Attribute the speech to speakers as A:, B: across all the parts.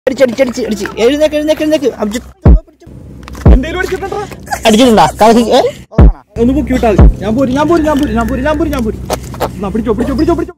A: അടിച്ചടിച്ചടിച്ച് അടിച്ച് എഴുന്നേക്ക് എഴുന്നേക്ക് എഴുന്നേക്ക് അഭിജിത്ത്
B: എന്തേലും അടിച്ചിട്ടുണ്ടോ
A: അടിച്ചിട്ടുണ്ടാ കലക്കി ഏ?
B: ഒന്ന് പൊക്കി വിട്ടാൽ ഞാൻ പോരും ഞാൻ പോരും ഞാൻ പോരും ഞാൻ പോരും ഞാൻ പോരും ഞാൻ പോരും എന്നാ പിടിച്ചോ പിടിച്ചോ പിടിച്ചോ പിടിച്ചോ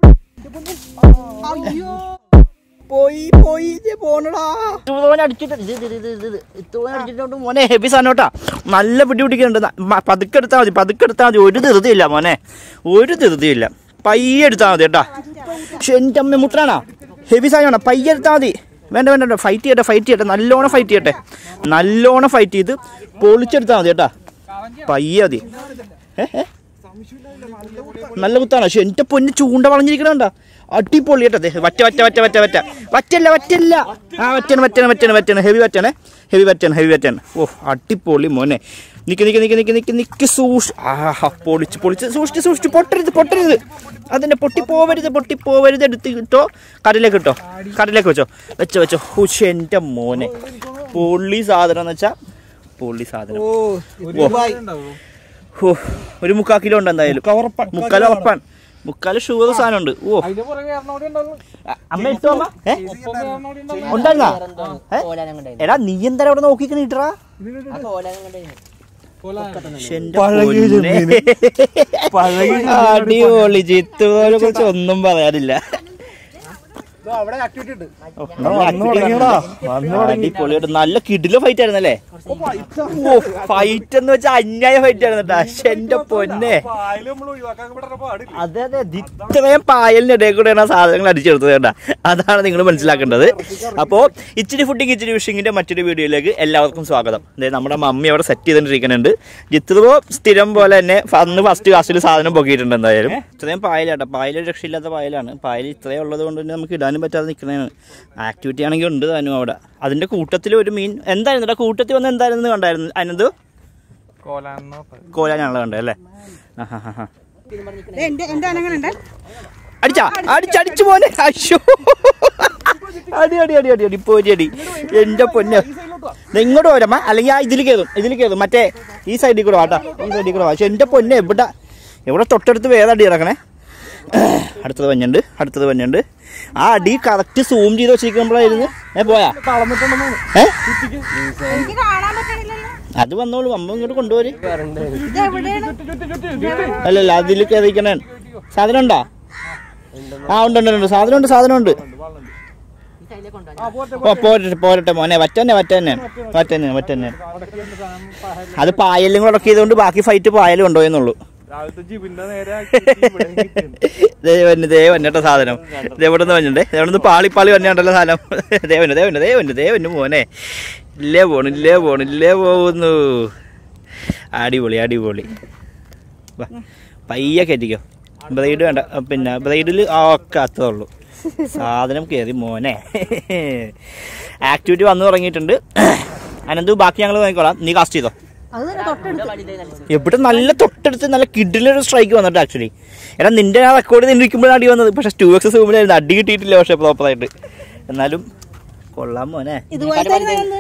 A: പോയി പോയി ഇത് പോണടാ ഇതുപോലെ അടിച്ചിട്ട് ഇത് ഇത് ഇത് ഇത് ഇത് ഇതുപോലെ അടിച്ചിട്ടുണ്ട് മോനെ ഹെവി സാധനം കേട്ടാ നല്ല പിടി പിടിക്കുന്നുണ്ട് ന- മ- പതുക്കെ എടുത്താൽ മതി പതുക്കെ എടുത്താൽ മതി ഒരു ധൃതിയില്ല മോനെ ഒരു ധൃതിയില്ല പയ്യെ എടുത്താൽ മതി കേട്ടാ പക്ഷെ എൻ്റെ അമ്മ മുട്ടനാണോ ഹെവി സാധനമാണ് പയ്യെ എടുത്താൽ മതി വേണ്ട വേണ്ട വേണ്ട ഫൈറ്റ് ചെയ്യട്ടെ ഫൈറ്റ് ചെയ്യട്ടെ നല്ലോണം ഫൈറ്റ് ചെയ്യട്ടെ നല്ലോണം ഫൈറ്റ് ചെയ്ത് പൊളിച്ചെടുത്താൽ മതി കേട്ടാ പയ്യെ മതി ഏ ഏ നല്ല കുത്താണ് പക്ഷെ എന്റെ പൊന്ന് ചൂണ്ട വളഞ്ഞിരിക്കണണ്ട അടിപൊളി കേട്ടോ ദേ, വറ്റ വറ്റ വറ്റ വറ്റ വറ്റ വറ്റല്ല വറ്റല്ല ആ വറ്റാണ് വറ്റാണ് വറ്റാണ് വറ്റാണ് ഹെവി വറ്റാണ് ഹെവി വറ്റാണ് ഹെവി വറ്റാണ് ഓ അടിപൊളി മോനെ നിക്ക് നിക്ക് നിക്ക് നിക്ക് നിക്ക് നിക്ക് സൂക്ഷ ആഹാ പൊളിച്ച് പൊളിച്ച് സൂക്ഷിച്ച് സൂക്ഷിച്ച് പൊട്ടരുത് പൊട്ടരുത് അതിന്റെ പൊട്ടി പോവരുത് പൊട്ടി പോവരുത് എടുത്ത് കിട്ടോ കടയിലേക്ക് കിട്ടോ കടയിലേക്ക് വെച്ചോ വെച്ചോ വെച്ചോ ഹുഷ എൻ്റെ മോനെ പൊള്ളി സാധനം എന്ന് വെച്ചാ പൊള്ളി സാധനം ഓ ഒരു മുക്കാൽ കിലോ ഉണ്ട് എന്തായാലും മുക്കാൽ ഉറപ്പാൻ മുക്കാൽ ഷുഗർ സാധനം ഉണ്ട് ഓ അ- അമ്മ ഇട്ടോ അമ്മ ഏ ഉണ്ടായിരുന്നാ ഏ? എടാ നീ എന്തായാലും അവിടെ നോക്കിക്കണ ഇട്ടറാ അടിപൊളി ചിത്തുപോലെ കുറിച്ച് ഒന്നും പറയാനില്ല
B: അവിടെ ആക്ടിവിറ്റി ഉണ്ട്
A: അടിപൊളിയായിട്ട് നല്ല കിടിലോ ഫൈറ്റ് ആയിരുന്നല്ലേ ഓ ഫൈറ്റ് എന്ന് വെച്ചാൽ അന്യായ ഫൈറ്റ് ആയിരുന്നു കേട്ടോ പക്ഷെ എന്റെ പൊന്നെ
B: പായല് നമ്മൾ ഒഴിവാക്കാൻ പെടുന്ന പാടില്ല
A: അതെ അതെ ഇത് ഇത്രയും പായലിന്റെ ഇടയിൽ കൂടെയാണ് ആ സാധനങ്ങൾ അടിച്ചെടുത്തത് കേട്ടാ അതാണ് നിങ്ങൾ മനസ്സിലാക്കേണ്ടത് അപ്പോൾ ഇച്ചിരി ഫുഡിങ് ഇച്ചിരി വിഷിങ്ങിന്റെ മറ്റൊരു വീഡിയോയിലേക്ക് എല്ലാവർക്കും സ്വാഗതം അതായത് നമ്മുടെ മമ്മി അവിടെ സെറ്റ് ചെയ്തിട്ടിരിക്കുന്നുണ്ട് ജിത്തിപ്പോ സ്ഥിരം പോലെ തന്നെ അന്ന് ഫസ്റ്റ് ക്ലാസ്സിൽ സാധനം പൊക്കിയിട്ടുണ്ട് എന്തായാലും ഇത്രയും പായലാട്ടോ പായൽ ഒരു രക്ഷയില്ലാത്ത പായലാണ് പായൽ ഇത്രയും ഉള്ളത് കൊണ്ട് തന്നെ നമുക്ക് ഇടാനും പറ്റാതെ നിൽക്കണതാണ് ആക്ടിവിറ്റി ആണെങ്കിൽ ഉണ്ട് താനും അവിടെ അതിന്റെ കൂട്ടത്തിൽ ഒരു മീൻ എന്തായിരുന്നു കൂട്ടത്തിൽ വന്ന് എന്തായിരുന്നു കണ്ടായിരുന്നു അതിനത് കോലാനാണല്ലോ കണ്ടത് അല്ലേ ആ ഹാ ഹാ ഹാ
C: എന്റെ എന്റെ അനങ്ങനുണ്ട്
A: അടിച്ചാ അടിച്ചടിച്ചു പോനെ അയ്യോ അടി അടി അടി അടി അടി പോരി അടി എന്റെ പൊന്നെ ദേ ഇങ്ങോട്ട് പോരമ്മ അല്ലെങ്കിൽ ആ ഇതിൽ കയറും ഇതിൽ കയറും മറ്റേ ഈ സൈഡിൽ കൂടെ വാട്ടാ ഈ സൈഡിൽ കൂടെ വാ പക്ഷെ എന്റെ പൊന്നെ എവിടെ എവിടെ തൊട്ടടുത്ത് വേറെ അടി ഇറക്കണേ അടുത്തത് വഞ്ഞുണ്ട് അടുത്തത് വഞ്ഞുണ്ട് ആ അടി കറക്റ്റ് സൂം ചെയ്ത് വെച്ചിരിക്കുമ്പോഴായിരുന്നു ഏ പോയാ ഏ
C: എനിക്ക് കാണാൻ പറ്റണില്ലല്ലോ
A: അത് വന്നോളൂ അമ്മ ഇങ്ങോട്ട് കൊണ്ടുപോര്
C: ഇത് എവിടെയാണ്
A: അല്ലല്ല അതിൽ കയറിക്കണേ സാധനം ഉണ്ടോ ആ ഉണ്ട് ഉണ്ട് ഉണ്ട് സാധനം ഉണ്ട് സാധനം ഉണ്ട് ഓ പോരട്ടെ പോരട്ടെ മോനെ വറ്റന്നെ വറ്റന്നെ വറ്റന്നെ വറ്റന്നെ അത് പായലും കൂടെ ഇറക്കി ചെയ്തുകൊണ്ട് ബാക്കി ഫൈറ്റ് പായലും കൊണ്ടുപോയെന്നുള്ളൂ
B: രാവിലത്തെ ജിബിന്റെ നേരെ
A: ദേവന് ദേവൻ കേട്ടോ സാധനം ദേവിടെ നിന്ന് വന്നിട്ടേ ദേവിടെ നിന്ന് പാളി പാളി വന്നിട്ടുണ്ടല്ലോ സാധനം ദേവന് ദേവന് ദേവന് ദേവന് മോനെ ഇല്ലേ പോണു ഇല്ലേ പോണു ഇല്ലേ പോകുന്നു അടിപൊളി അടിപൊളി വാ, പയ്യെ കയറ്റിക്കോ ബ്രൈഡ് വേണ്ട പിന്നെ ബ്രൈഡിൽ ഒക്കെ അത്രേ ഉള്ളൂ സാധനം കയറി മോനെ ആക്ടിവിറ്റി വന്നു തുടങ്ങിയിട്ടുണ്ട് അനന്തു ബാക്കി ഞങ്ങൾ നോക്കിക്കോളാം നീ കാസ്റ്റ് ചെയ്തോ
C: അത് തന്നെ തൊട്ടടുത്ത്
A: എവിടെ നല്ല തൊട്ടടുത്ത് നല്ല കിഡിലൊരു സ്ട്രൈക്ക് വന്നിട്ട് ആക്ച്വലി എടാ നിന്റെ ആ റെക്കോർഡ് നിന്നിരിക്കുമ്പോഴാണ് അടി വന്നത് പക്ഷെ ടു എക്സ് സൂമിലായിരുന്നു അടി കിട്ടിയിട്ടില്ല പക്ഷെ പ്രോപ്പറായിട്ട് എന്നാലും കൊള്ളാം മോനെ
C: ഇതുപോലത്തെ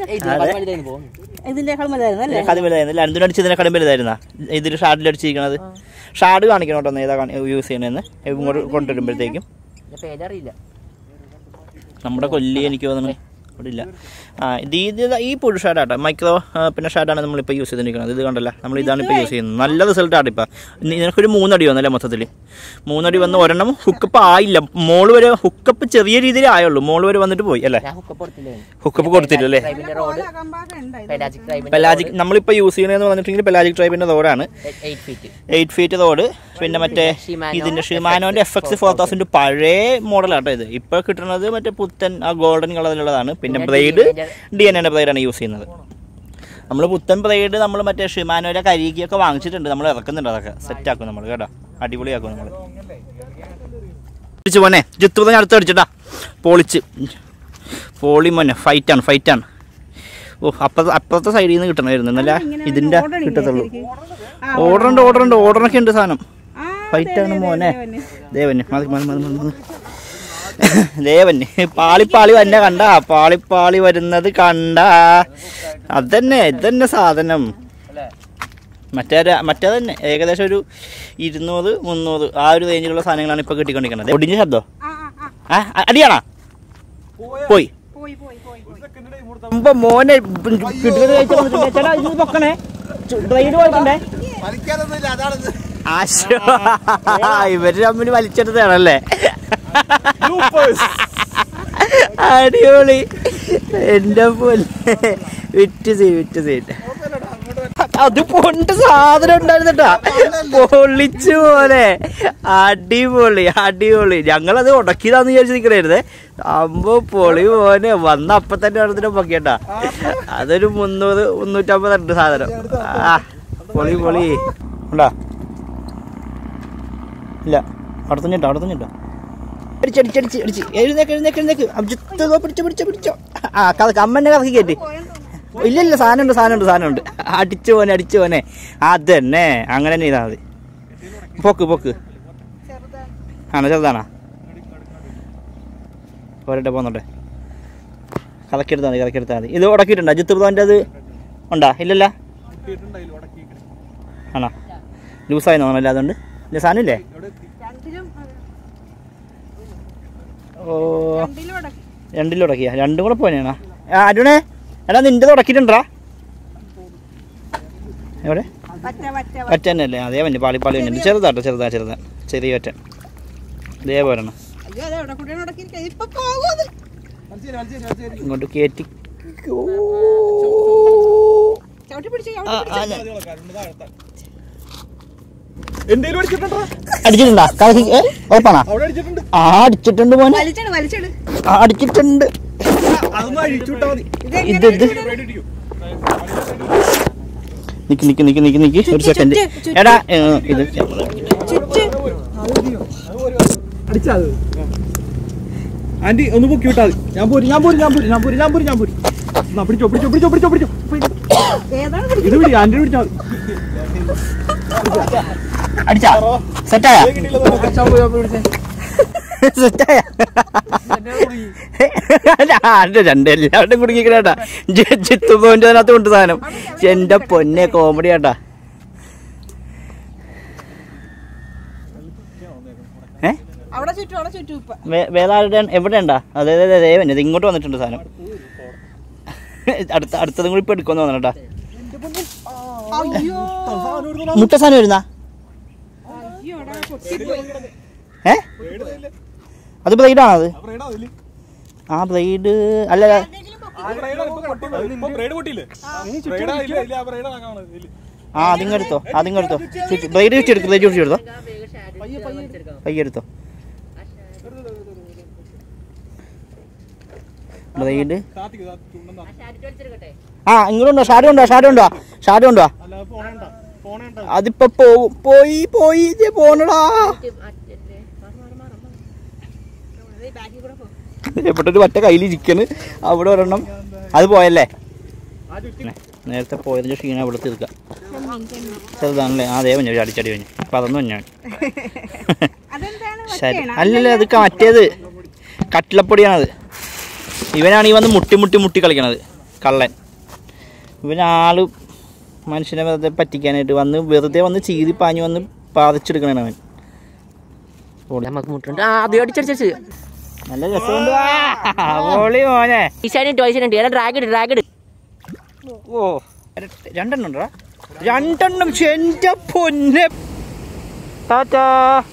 C: ഇതിന്റെ വലുതായിരുന്നു അല്ലേ
A: കഥ വലുതായിരുന്നു രണ്ടിനും അടിച്ചതിനെ കടും വലുതായിരുന്നാ ഇതിൽ ഷാഡിൽ അടിച്ചിരിക്കണത് ഷാഡ് കാണിക്കണം കേട്ടോ ഒന്ന് ഏതാ യൂസ് ചെയ്യണമെന്ന് ഇങ്ങോട്ട് കൊണ്ടുവരുമ്പോഴത്തേക്കും
D: പേരറിയില്ല
A: നമ്മുടെ കൊല്ലി എനിക്ക് തോന്നുന്നു ഇവിടെ ഇല്ല ആ ഇത് ഇത് ഈ പുഴു ഷാഡാട്ടോ മൈക്രോ ആ, പിന്നെ ഷാഡാണ് നമ്മളിപ്പോൾ യൂസ് ചെയ്തിരിക്കുന്നത് ഇത് കണ്ടല്ല നമ്മൾ ഇതാണ് ഇപ്പോൾ യൂസ് ചെയ്യുന്നത് നല്ല റിസൾട്ടാണ് ഇപ്പം നിനക്കൊരു മൂന്നടി വന്നല്ലേ മൊത്തത്തിൽ മൂന്നടി വന്ന് ഒരെണ്ണം ഹുക്കപ്പ് ആയില്ല മോള് വരെ ഹുക്കപ്പ് ചെറിയ രീതിയിൽ ആയുള്ളൂ മോള് വരെ വന്നിട്ട് പോയി അല്ലേ
D: ഞാൻ ഹുക്കപ്പ് കൊടുത്തില്ലേ
A: ഹുക്കപ്പ് കൊടുത്തില്ല അല്ലേ
D: ട്രൈബിന്റെ റോഡ്
C: അകമ്പാകം ഉണ്ട് ഇത്.
D: പെലാജിക് ട്രൈബിന്റെ
A: പെലാജിക് നമ്മളിപ്പോൾ യൂസ് ചെയ്യണമെന്ന് പറഞ്ഞിട്ടുണ്ടെങ്കിൽ പെലാജിക് ട്രൈബിൻ്റെ റോഡാണ്
D: eight feet
A: eight feet rod പിന്നെ മറ്റേ
D: ഷിമാനോ
A: ഇതിന്റെ ഷിമാനോന്റെ എഫ് എക്സ് ഫോർ തൗസൻഡ് പഴയ മോഡലാട്ടോ ഇത് ഇപ്പൊ കിട്ടുന്നത് മറ്റേ പുത്തൻ ആ ഗോൾഡൻ കളറിലുള്ളതാണ് പിന്നെ ബ്രൈഡ് ഡി എൻ എന്റെ ബ്രൈഡാണ് യൂസ് ചെയ്യുന്നത് നമ്മൾ പുത്തൻ ബ്രൈഡ് നമ്മൾ മറ്റേ ഷിമാനോയുടെ കരികിയൊക്കെ വാങ്ങിച്ചിട്ടുണ്ട് നമ്മൾ ഇറക്കുന്നുണ്ട് അതൊക്കെ സെറ്റ് ആക്കും നമ്മൾ കേട്ടോ അടിപൊളിയാക്കും നമ്മൾ അടിച്ചു പോനെ ജിത്തു തന്നെ അടുത്ത് അടിച്ചിട്ടാ പൊളിച്ച് പോളി മോനെ ഫൈറ്റാണ് ഫൈറ്റാണ് ഓ അപ്പുറത്തെ അപ്പുറത്തെ സൈഡിൽ നിന്ന് കിട്ടണമായിരുന്നു എന്നല്ല ഇതിന്റെ
C: order ഇല്ലേ
A: കിട്ടത്തുള്ളൂ
C: ശരിക്ക്? ആ,
A: ഓർഡർ ഉണ്ട് ഓർഡർ ഉണ്ട് ഓർഡറൊക്കെ ഉണ്ട് സാധനം
C: ആ,
A: ഫൈറ്റാണ്
C: ദേ, ദേ,
A: മോനെ
C: ദേ, ദേ.
A: ദേവന് മതി മതി മതി മതി മതി ദേവന് പാളിപ്പാളി വന്നെ കണ്ട പാളിപ്പാളി വരുന്നത് കണ്ട അതന്നെ ഇതന്നെ സാധനം മറ്റേ ര- മറ്റേ തന്നെ ഏകദേശം ഒരു ഇരുന്നൂറ് മുന്നൂറ് ആ ഒരു റേഞ്ചിലുള്ള സാധനങ്ങളാണ് ഇപ്പൊ കിട്ടിക്കൊണ്ടിരിക്കുന്നത് ഒടിഞ്ഞ ശബ്ദം
C: ആ, ആ, ആ.
A: ആ അ- അടിയാണോ പോയി
C: പോയി പോയി പോയി പോയി
A: അമ്പ മോനെ കിട്ടുന്നത് കഴിച്ചു വന്നിട്ടുണ്ട് ചേട്ടാ ഇത് പൊക്കണേ ഡ്രൈഡ് പോയിട്ടുണ്ടേ ആശോ ഇവര് തമ്മിൽ വലിച്ചെടുത്താണല്ലേ അടിപൊളി എന്റെ പോലെ വിറ്റ് സീൻ വിറ്റ് സീൻ അത് പൊണ്ട് സാധനം ഉണ്ടായിരുന്നട്ടാ പൊള്ളിച്ചു പോലെ അടിപൊളി അടിപൊളി ഞങ്ങളത് ഉടക്കിയതാന്ന് വിചാരിച്ച് നിൽക്കണായിരുന്നേ അമ്പോ പൊളി പോലെ വന്ന അപ്പൊ തന്നെ അടുത്തിട്ട് പൊക്കിയട്ടാ അതൊരു മുന്നൂറ് മുന്നൂറ്റമ്പത് ഉണ്ട് സാധനം ആ പൊളി പൊളി ഉണ്ടാ ഇല്ല അടുത്തഞ്ഞിട്ടോ അടുത്തഞ്ഞിട്ടോ അടിച്ചടിച്ചടിച്ച് അടിച്ച് എഴുന്നേക്ക് എഴുന്നേക്ക് എഴുന്നേക്ക് അഭിജിത്ത് ദോ പിടിച്ചോ പിടിച്ചോ പിടിച്ചോ ആ കഥ അമ്മനെ കഥക്ക് കയറ്റി ഇല്ല ഇല്ല സാധനമുണ്ട് സാധനമുണ്ട് സാധനമുണ്ട് അടിച്ചു പോനെ അടിച്ചു പോനെ അത് തന്നെ അങ്ങനെ തന്നെ ചെയ്താൽ മതി പൊക്ക് പൊക്ക് ആണോ ചെറുതാണോ പോരട്ടെ പോന്നോട്ടെ കലക്കെടുത്താൽ മതി കലക്കെടുത്താൽ മതി ഇത് ഉടക്കിയിട്ടുണ്ടോ അജിത്ത് പ്രധാൻ്റെ അത് ഉണ്ടോ ഇല്ലല്ല ആണോ ലൂസായി തോന്നണല്ലേ അതുകൊണ്ട് ഇല്ല സാധനം ഇല്ലേ
C: രണ്ടിലും
A: ഓ
C: രണ്ടിലും അടക്കി
A: രണ്ടിലും ഉടക്കിയ രണ്ടും കൂടെ പോനെയാണോ ആ അരുണേ എടാ നിന്റെ ഉടക്കിട്ടുണ്ടാ എവിടെ
C: പറ്റ പറ്റ
A: ഒറ്റ തന്നെ അല്ലേ അതേ വന്നെ പാളി പാളി വന്നെ ചെറുതാട്ടോ ചെറുതാ ചെറുതാ ചെറിയ ഒറ്റ ഇതേപോലെ
C: അയ്യോ അതെ എവിടെ കൂടെയാണ് അടക്കി ഇപ്പൊ പോകും അത്
A: ഇങ്ങോട്ട് കയറ്റി
C: ചവിട്ടി പിടിച്ചു
A: ആ, ആ, ഞാൻ-
B: എന്തേലും അടിച്ചിട്ടുണ്ടോ
A: അടിച്ചിട്ടുണ്ടാ കളി ഏ ഉറപ്പാണോ
B: അവിടെ അടിച്ചിട്ടുണ്ട്
A: ആ അടിച്ചിട്ടുണ്ട് മോനെ
C: വലിച്ചെടു വലിച്ചെടു
A: ആ, അടിച്ചിട്ടുണ്ട്
B: അതൊന്ന് അഴിച്ചു വിട്ടാ മതി
A: ഇത് ഇത് നിക്ക് നിക്ക് നിക്ക് നിക്ക് നിക്ക് ഒരു സെക്കൻഡ് എടാ ഏ, ഇത്
C: ചുറ്റ്
B: അടിച്ചാ അത് ആന്റി ഒന്ന് പൊക്കി വിട്ടാ മതി ഞാൻ പോരും ഞാൻ പോരും ഞാൻ പോരും ഞാൻ പോരും ഞാൻ പോരും ഞാൻ പോരും എന്നാ പിടിച്ചോ പിടിച്ചോ പിടിച്ചോ പിടിച്ചോ പിടിച്ചോ
C: ഏതാണ് പിടിച്ചത്?
B: ഇത് പിടി ആന്റി പിടിച്ചാ മതി
A: അടിച്ചാ സെറ്റായ സെറ്റായ രണ്ട് എല്ലാവരുടെയും കുടുങ്ങിക്കണേട്ടാ ചിത്തു പോയിന്റ് അതിനകത്ത് കൊണ്ട് സാധനം എന്റെ പൊന്നെ കോമഡി ആട്ടാ ഏ
C: അവിടെ ചുറ്റും അവിടെ ചുറ്റും ഇപ്പൊ
A: വേ- വേറെ ആരുടെ എവിടെ ഉണ്ടാ അതെ അതെ അതെ ഇത് ഇങ്ങോട്ട് വന്നിട്ടുണ്ട് സാധനം അടുത്ത അടുത്തതും കൂടി ഇപ്പൊ എടുക്കുമെന്ന് തോന്നണട്ടാ
C: അയ്യോ
A: മുട്ട സാധനം വരുന്ന
C: അയ്യോടാ പൊട്ടിപ്പോയി
A: ഏ അത് ബ്ലൈഡാണോ അത് ആ ബ്ലൈഡ് അല്ല ആ അതിങ്ങെടുത്തോ അതിങ്ങെടുത്തോ ചുറ്റി ബ്ലൈഡ് ചുറ്റിയെടുക്കും ബ്ലൈഡ് ചുറ്റിയെടുത്തോ പയ്യെ എടുത്തോ ബ്ലൈഡ് ആ ഇങ്ങോട്ടുണ്ടോ ഷാഡ് ഉണ്ടോ ഷാഡ് ഉണ്ടോ ഷാഡ് ഉണ്ടോ അതിപ്പോ പോവും പോയി പോയി ഇജ്ജ് പോണടാ എവിടെ ഒരു മറ്റേ കയ്യിലിരിക്കണ് അവിടെ ഒരെണ്ണം അത് പോയല്ലേ നേരത്തെ പോയതിന്റെ ക്ഷീണം അവിടെ തീർക്കാം ചെറുതാണല്ലേ ആ അതേ പറഞ്ഞു അടിച്ചടി കഴിഞ്ഞു അപ്പൊ അതൊന്നും ഞാൻ
C: അതെന്താണ്
A: ശരി
C: വറ്റേണോ?
A: അല്ലല്ല അത് ക- മറ്റേത് കട്ടിലപ്പൊടിയാണത് ഇവനാണ് ഈ വന്ന് മുട്ടി മുട്ടി മുട്ടി കളിക്കണത് കള്ളൻ ഇവനാള് മനുഷ്യനെ വെറുതെ പറ്റിക്കാനായിട്ട് വന്ന് വെറുതെ വന്ന് ചീതി പാഞ്ഞു വന്ന് പാതിച്ചെടുക്കണേ അവൻ
D: നമുക്ക് മുട്ടുണ്ട് ആ അത് അടിച്ചടിച്ചു
A: നല്ല രസമുണ്ട് ആ, പൊളി മോനെ
D: ഈശാനും ടോയ്സിനുണ്ട് ഏതാ ഡ്രാഗ് ഇട് ഡ്രാഗ് ഇട്
A: ഓ രണ്ടെണ്ണം ഉണ്ടോ രണ്ടെണ്ണം എന്റെ പൊന്നെ ടാറ്റാ